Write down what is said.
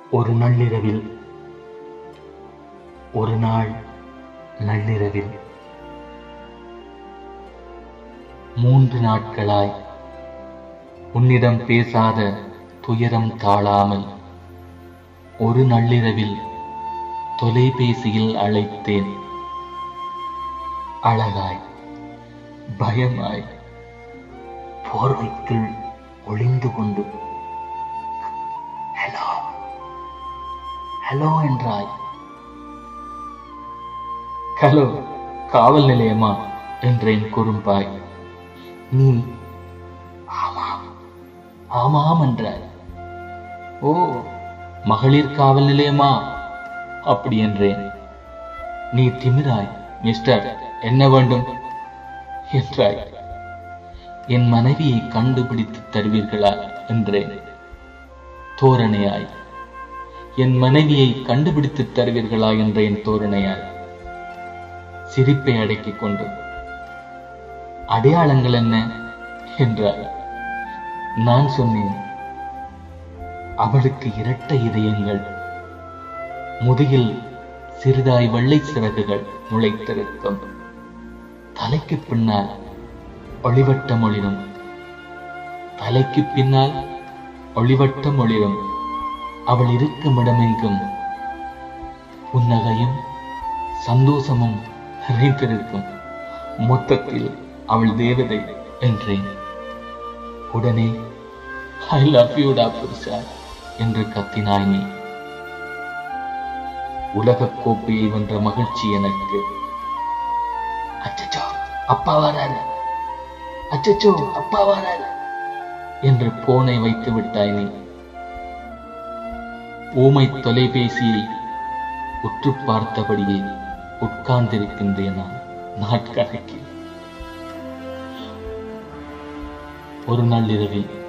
ஒரு நள்ளிரவில் ஒரு நாள் நள்ளிரவில் மூன்று நாட்களாய் உன்னிடம் பேசாத துயரம் தாழாமல் ஒரு நள்ளிரவில் தொலைபேசியில் அழைத்தேன் அழகாய் பயமாய் போர்வைக்குள் ஒளிந்து கொண்டு ஹலோ ஹலோ என்றாய் ஹலோ காவல் நிலையமா என்றேன் குறும்பாய் நீ ஆமாம் ஆமாம் என்றாய் ஓ மகளிர் காவல் நிலையமா அப்படி என்றேன் நீ திமிராய் மிஸ்டர் என்ன வேண்டும் என்றாய் என் மனைவியை கண்டுபிடித்து தருவீர்களா என்றேன் தோரணையாய் என் மனைவியை கண்டுபிடித்து தருவீர்களா என்றேன் தோரணையாய் சிரிப்பை அடக்கிக் கொண்டு அடையாளங்கள் என்ன என்றார் நான் சொன்னேன் அவளுக்கு இரட்டை இதயங்கள் முதுகில் சிறிதாய் வெள்ளை சிறகுகள் முளைத்திருக்கும் தலைக்கு பின்னால் ஒளிவட்டம் ஒளிரும் தலைக்கு பின்னால் ஒளிவட்டம் ஒளிரும் அவள் இருக்கும் இடமெங்கும் புன்னகையும் சந்தோஷமும் நிறைந்திருக்கும் மொத்தத்தில் அவள் தேவதை என்றேன் உடனே ஐ லவ் யூடா புருஷா என்று கத்தினாய் நீ உலகக் கோப்பையை வென்ற மகிழ்ச்சி எனக்கு அச்சச்சோ அப்பா வராரு அச்சச்சோ அப்பா வராரு என்று போனை வைத்து விட்டாய் நீ ஊமை தொலைபேசியை உற்று பார்த்தபடியே உட்கார்ந்திருக்கின்றேன் நான் நாட்கணக்கில் ஒரு நாள் இரவில்